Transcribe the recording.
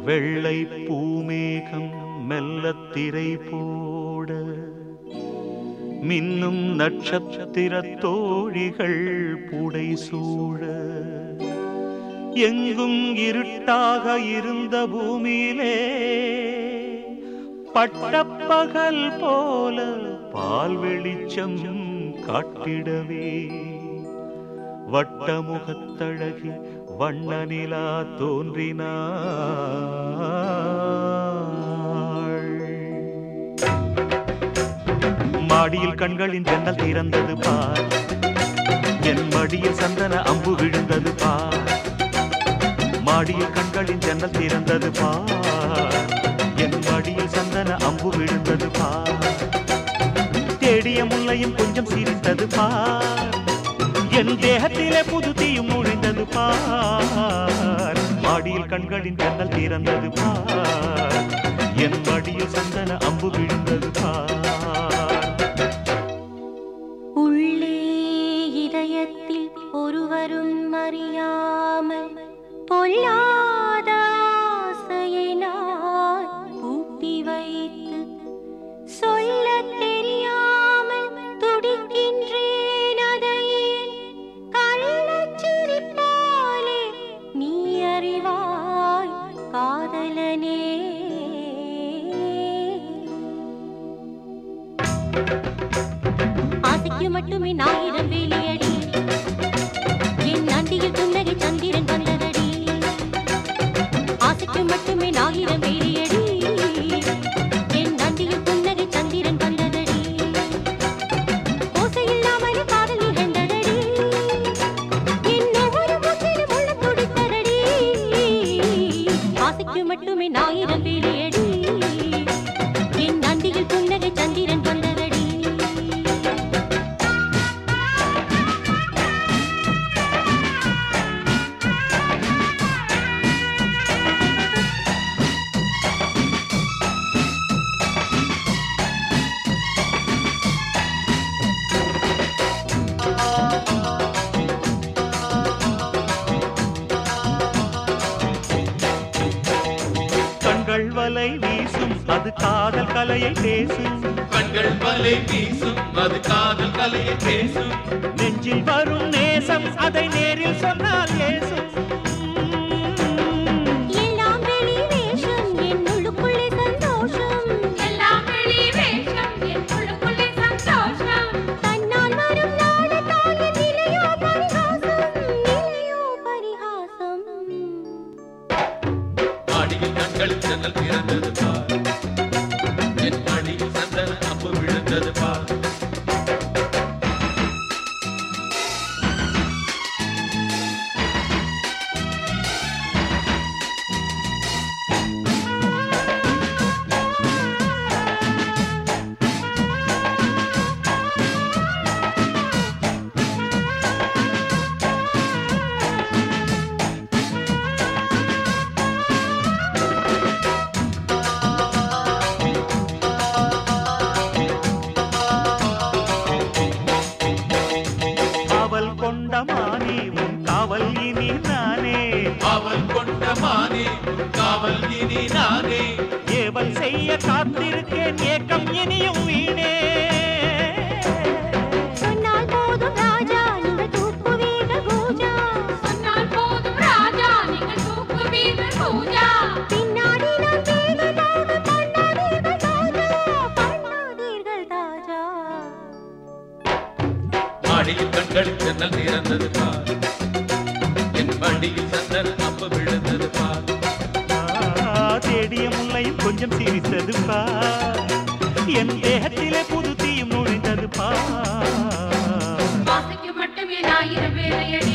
வெள்ளை பூமேகம் மெல்லத் திரை போட மின்னும் நட்சத்திர தோழிகள் புடை சூழ எங்கும் இருட்டாக இருந்த பூமியிலே பட்டப்பகல் போல பால் வெளிச்சம் காட்டிடவே வட்டமுகத்தழகி வண்ண நிலா தோன்றினாள் மாடியில் கண்களின் ஜன்னல் திறந்தது பார் என் மடியில் சந்தன அம்பு விழுந்தது பார் மாடியில் கண்களின் ஜன்னல் திறந்தது பார் என் மடியில் சந்தன அம்பு விழுந்தது பார் தேடிய முல்லையும் கொஞ்சம் சிரித்தது பார் என் தேகத்திலே புது தீயும் நுழைந்தது பார் மாடியில் கண்களின் ஜன்னல் திறந்தது பார் என் மடியில் சந்தன அம்பு விழுந்தது பார் உள்ளே இதயத்தில் ஒருவரும் அறியாமல் பொல்லாத ஆசையை நான் பூட்டி வைத்து சொல்லத் தெரியாமல் துடிக்கின்றேன் அதை என் கள்ளச் சிரிப்பாலே நீ அறிவாய் காதலனே ஆசைக்கு மட்டுமே நாயிரம் வேலியடி என் நண்டியில் புன்னகை சந்திரன் வந்ததடி ஆசைக்கு மட்டுமே நாயிரம் வேலியடி என் நண்டியில் புன்னகை சந்திரன் வந்ததடி ஓசை இல்லாமலே காதல் நிகழ்ந்ததடி என் ஒவ்வொரு மூச்சிலும் உள்ளம் துடித்ததடி ஆசைக்கு மட்டுமே நாயிரம் வேலியடி என் நண்டியில் புன்னகை சந்திரன் வந்ததடி கண்கள் வலை வீசும் அது காதல் கலையை பேசும் கண்கள் வலை வீசும் அது காதல் கலையை பேசும் நெஞ்சில் வரும் நேசம் அதை நேரில் சொன்னால் ஏசும் எல்லாம் வெளி வேஷம் என் உள்ளுக்குள்ளே சந்தோஷம் எல்லாம் வெளி வேஷம் என் உள்ளுக்குள்ளே சந்தோஷம் தன்னால் வரும் நாடத்தால் என் நிலையோ பரிகாசம் நிலையோ பரிகாசம் மாடியில் கண்களில் ஜன்னல் திறந்தது பார் என் மடியில் சந்தன அம்பு விழுந்தது பார் அவள் கொண்ட மானே உன் காவல் இனி நானே அவள் கொண்ட மானே உன் காவல் இனி நானே ஏவல் செய்ய காத்திருக்கேன் ஏக்கம் இனியும் வீணே சொன்னால் போதும் ராஜா நீங்கள் தூக்குவீர்கள் பூஜா சொன்னால் போதும் ராஜா நீங்கள் தூக்குவீர்கள் பூஜா பின்னாடி நான் வேகமாக பண்ணாதீர்கள் தாஜா பண்ணாதீர்கள் தாஜா மாடியில் கண்களில் ஜன்னல் திறந்தது பார் என் மடியில் சந்தன அம்பு விழுந்தது பார் ஆ, தேடிய முல்லையும் கொஞ்சம் சிரித்தது பா என் தேகத்திலே புது தீயும் நுழைந்தது பா ஆசைக்கு மட்டுமே ஆயிரம் வேலையடி